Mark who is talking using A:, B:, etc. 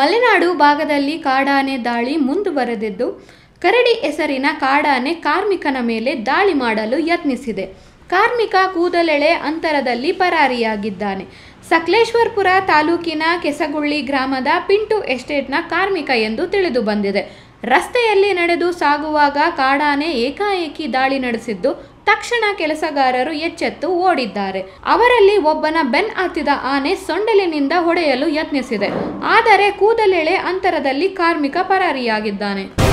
A: ಮಲೆನಾಡು ಭಾಗದಲ್ಲಿ ಕಾಡಾನೆ ದಾಳಿ ಮುಂದುವರೆದಿದ್ದು ಕರಡಿ ಹೆಸರಿನ ಕಾಡಾನೆ ಕಾರ್ಮಿಕನ ಮೇಲೆ ದಾಳಿ ಮಾಡಲು ಯತ್ನಿಸಿದೆ ಕಾರ್ಮಿಕ ಕೂದಲೆಳೆ ಅಂತರದಲ್ಲಿ ಪರಾರಿಯಾಗಿದ್ದಾನೆ ಸಕಲೇಶ್ವರಪುರ ತಾಲೂಕಿನ ಕೆಸಗುಳ್ಳಿ ಗ್ರಾಮದ ಪಿಂಟು ಎಸ್ಟೇಟ್ನ ಕಾರ್ಮಿಕ ಎಂದು ತಿಳಿದು ಬಂದಿದೆ ರಸ್ತೆಯಲ್ಲಿ ನಡೆದು ಸಾಗುವಾಗ ಕಾಡಾನೆ ಏಕಾಏಕಿ ದಾಳಿ ನಡೆಸಿದ್ದು ತಕ್ಷಣ ಕೆಲಸಗಾರರು ಎಚ್ಚೆತ್ತು ಓಡಿದ್ದಾರೆ ಅವರಲ್ಲಿ ಒಬ್ಬನ ಬೆನ್ ಹತ್ತಿದ ಆನೆ ಸೊಂಡಲಿನಿಂದ ಹೊಡೆಯಲು ಯತ್ನಿಸಿದೆ ಆದರೆ ಕೂದಲೆಳೆ ಅಂತರದಲ್ಲಿ ಕಾರ್ಮಿಕ ಪರಾರಿಯಾಗಿದ್ದಾನೆ